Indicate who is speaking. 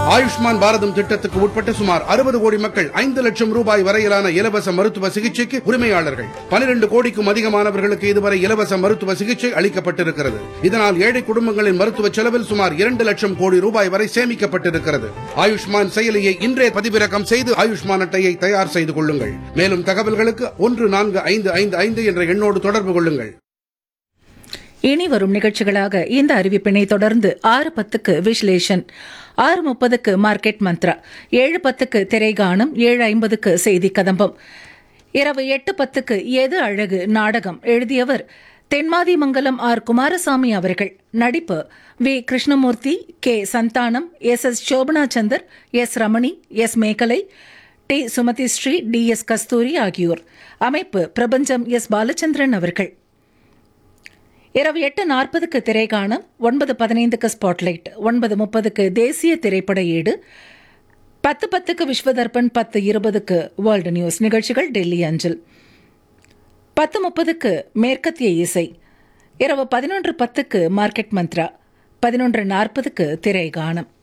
Speaker 1: ஆயுஷ்மான் பாரதம் திட்டத்துக்கு உட்பட்ட சுமார் அறுபது கோடி மக்கள் ஐந்து லட்சம் ரூபாய் வரையிலான இலவச மருத்துவ சிகிச்சைக்கு உரிமையாளர்கள் பனிரெண்டு கோடிக்கும் அதிகமானவர்களுக்கு இதுவரை இலவச மருத்துவ சிகிச்சை அளிக்கப்பட்டிருக்கிறது இதனால் ஏழை குடும்பங்களின் மருத்துவ செலவில் சுமார் இரண்டு லட்சம் கோடி ரூபாய் வரை சேமிக்கப்பட்டிருக்கிறது ஆயுஷ்மான் செயலியை இன்றே பதிவிறக்கம் செய்து ஆயுஷ்மான் அட்டையை தயார் செய்து கொள்ளுங்கள் மேலும் தகவல்களுக்கு ஒன்று நான்கு ஐந்து ஐந்து ஐந்து என்ற எண்ணோடு தொடர்பு கொள்ளுங்கள்
Speaker 2: இனி வரும் நிகழ்ச்சிகளாக இந்த அறிவிப்பினை தொடர்ந்து ஆறு பத்துக்கு விஸ்லேஷன் ஆறு முப்பதுக்கு மார்க்கெட் மந்த்ரா ஏழு பத்துக்கு திரைகானம் ஏழு ஐம்பதுக்கு செய்தி கதம்பம் இரவு எட்டு பத்துக்கு எது அழகு நாடகம் எழுதியவர் தென்மாதிமங்கலம் ஆர் குமாரசாமி அவர்கள் நடிப்பு V Krishnamoorthy K Santhanam S S Sobanachandar S Ramani S Megalai D Sumathi Shri D S Kasthuri ஆகியோர் அமைப்பு பிரபஞ்சம் எஸ் பாலச்சந்திரன் அவர்கள் இரவு எட்டு நாற்பதுக்கு திரைகாணம் ஒன்பது பதினைந்துக்கு ஸ்பாட்லைட் ஒன்பது முப்பதுக்கு தேசிய திரைப்பட ஏடு பத்து பத்துக்கு விஸ்வதர்பன் பத்து இருபதுக்கு வேர்ல்டு நியூஸ் நிகழ்ச்சிகள் டெல்லி அஞ்சல் பத்து முப்பதுக்கு மேற்கத்திய இசை இரவு பதினொன்று பத்துக்கு மார்க்கெட் மந்த்ரா பதினொன்று நாற்பதுக்கு திரைகானம்